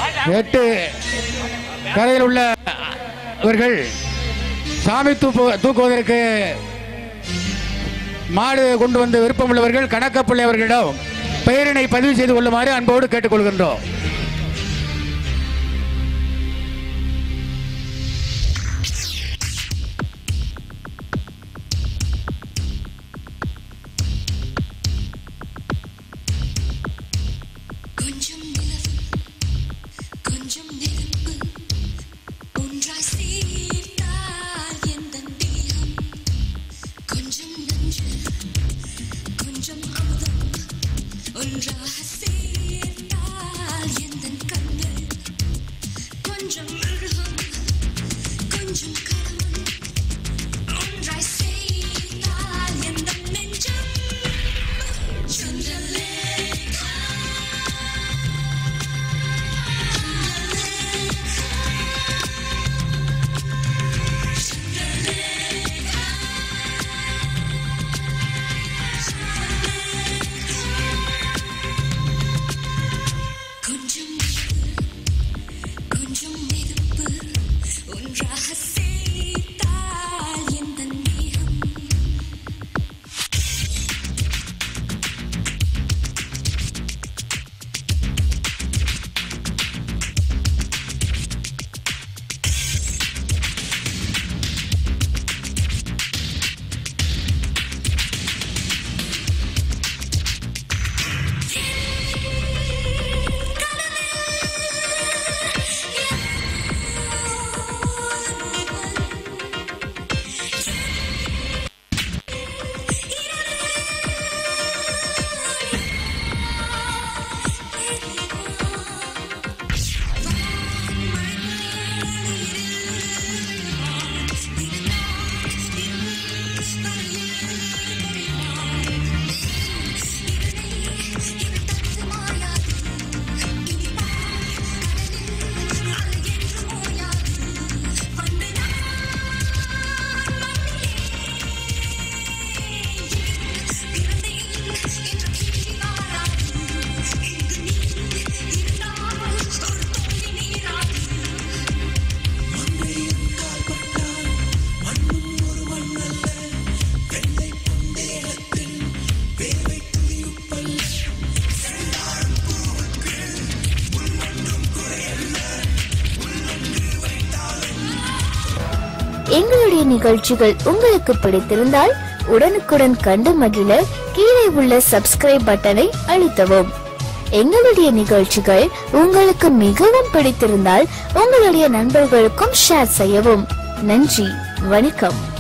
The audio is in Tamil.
எட்டு கரையில் உள்ள இவர்கள் சாமி தூக்கு தூக்குவதற்கு மாடு கொண்டு வந்த விருப்பம் உள்ளவர்கள் கணக்கப்பிள்ளை அவர்களிடம் பெயரினை பதிவு செய்து கொள்ளுமாறு அன்போடு கேட்டுக்கொள்கின்றோம் கொஞ்சம் நிலவு கொஞ்சம் நெருப்பு ஒன்றாய் சேர்ந்தால் எந்தன் தேகம் கொஞ்சம் நஞ்சு கொஞ்சம் அமுதம் ஒன்றாக சேர்ந்தால் எந்தன் கண்கள் கொஞ்சம் மிருகம் கொஞ்சம் கடவுள் ஒன்றாய் சேர்ந்தால் எந்தன் நெஞ்சம் சந்திரலேகா கொஞ்சம் நெருப்பு, கொஞ்சம் நெருப்பு ஒன்றாக சேர்த்தால் எந்தன் தேகம் எங்களுடைய நிகழ்ச்சிகள் உங்களுக்கு பிடித்திருந்தால் உடனுக்குடன் கண்டு மகிழ கீழே உள்ள சப்ஸ்கிரைப் பட்டனை அழுத்தவும் எங்களுடைய நிகழ்ச்சிகள் உங்களுக்கு மிகவும் பிடித்திருந்தால் உங்களுடைய நண்பர்களுக்கும் ஷேர் செய்யவும் நன்றி வணக்கம்